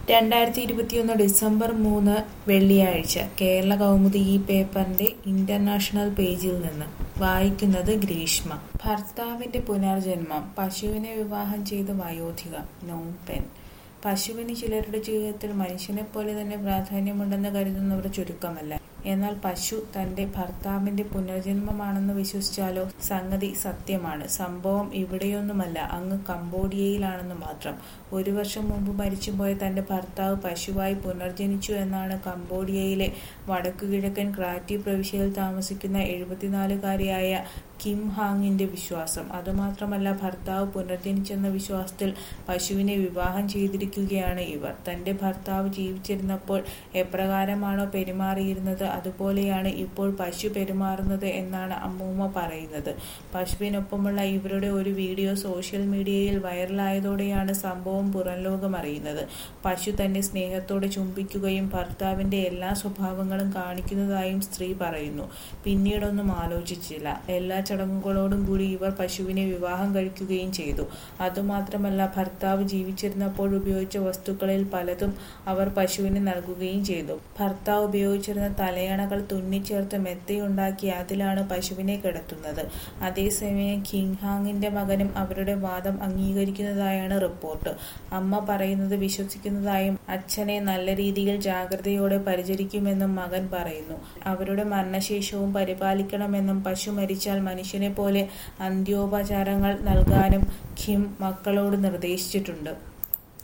രണ്ടായിരത്തി ഇരുപത്തിയൊന്ന് ഡിസംബർ മൂന്ന് വെള്ളിയാഴ്ച കേരള കൗമുദി ഈ പേപ്പറിന്റെ ഇന്റർനാഷണൽ പേജിൽ നിന്ന് വായിക്കുന്നത് ഗ്രീഷ്മ ഭർത്താവിന്റെ പുനർജന്മം പശുവിനെ വിവാഹം ചെയ്ത വയോധിക നോംപെൻ പശുവിന് ചിലരുടെ ജീവിതത്തിൽ മനുഷ്യനെപ്പോലെ തന്നെ പ്രാധാന്യമുണ്ടെന്ന് കരുതുന്നവർ ചുരുക്കമല്ല എന്നാൽ പശു തന്റെ ഭർത്താവിന്റെ പുനർജന്മമാണെന്ന് വിശ്വസിച്ചാലോ സംഗതി സത്യമാണ് സംഭവം ഇവിടെയൊന്നുമല്ല അങ്ങ് കംബോഡിയയിലാണെന്ന് മാത്രം ഒരു വർഷം മുമ്പ് മരിച്ചുപോയ തന്റെ ഭർത്താവ് പശുവായി പുനർജനിച്ചു എന്നാണ് കംബോഡിയയിലെ വടക്കുകിഴക്കൻ ക്രാറ്റി പ്രവിശ്യയിൽ താമസിക്കുന്ന എഴുപത്തിനാലുകാരിയായ കിം ഹാങ്ങിന്റെ വിശ്വാസം അതുമാത്രമല്ല ഭർത്താവ് പുനർജനിച്ചെന്ന വിശ്വാസത്തിൽ പശുവിനെ വിവാഹം ചെയ്തിരിക്കുകയാണ് ഇവർ തന്റെ ഭർത്താവ് ജീവിച്ചിരുന്നപ്പോൾ എപ്രകാരമാണോ പെരുമാറിയിരുന്നത് അതുപോലെയാണ് ഇപ്പോൾ പശു പെരുമാറുന്നത് എന്നാണ് അമ്മൂമ്മ പറയുന്നത് പശുവിനൊപ്പമുള്ള ഇവരുടെ ഒരു വീഡിയോ സോഷ്യൽ മീഡിയയിൽ വൈറലായതോടെയാണ് സംഭവം പുറം ലോകം അറിയുന്നത് പശു തന്നെ സ്നേഹത്തോടെ ചുംബിക്കുകയും ഭർത്താവിന്റെ എല്ലാ സ്വഭാവങ്ങളും കാണിക്കുന്നതായും സ്ത്രീ പറയുന്നു പിന്നീടൊന്നും ആലോചിച്ചില്ല എല്ലാ ചടങ്ങുകളോടും കൂടി ഇവർ പശുവിനെ വിവാഹം കഴിക്കുകയും ചെയ്തു അതുമാത്രമല്ല ഭർത്താവ് ജീവിച്ചിരുന്നപ്പോൾ ഉപയോഗിച്ച വസ്തുക്കളിൽ പലതും അവർ പശുവിന് നൽകുകയും ചെയ്തു ഭർത്താവ് ഉപയോഗിച്ചിരുന്ന തലയണകൾ തുന്നിച്ചേർത്ത് മെത്തയുണ്ടാക്കി അതിലാണ് പശുവിനെ കിടത്തുന്നത് അതേസമയം കിങ്ഹാങ്ങിന്റെ മകനും അവരുടെ വാദം അംഗീകരിക്കുന്നതായാണ് റിപ്പോർട്ട് അമ്മ പറയുന്നത് വിശ്വസിക്കുന്നതായും അച്ഛനെ നല്ല രീതിയിൽ ജാഗ്രതയോടെ പരിചരിക്കുമെന്നും മകൻ പറയുന്നു അവരുടെ മരണശേഷവും പരിപാലിക്കണമെന്നും പശു മരിച്ചാൽ മനുഷ്യനെ പോലെ അന്ത്യോപചാരങ്ങൾ നൽകാനും ഖിം മക്കളോട് നിർദ്ദേശിച്ചിട്ടുണ്ട്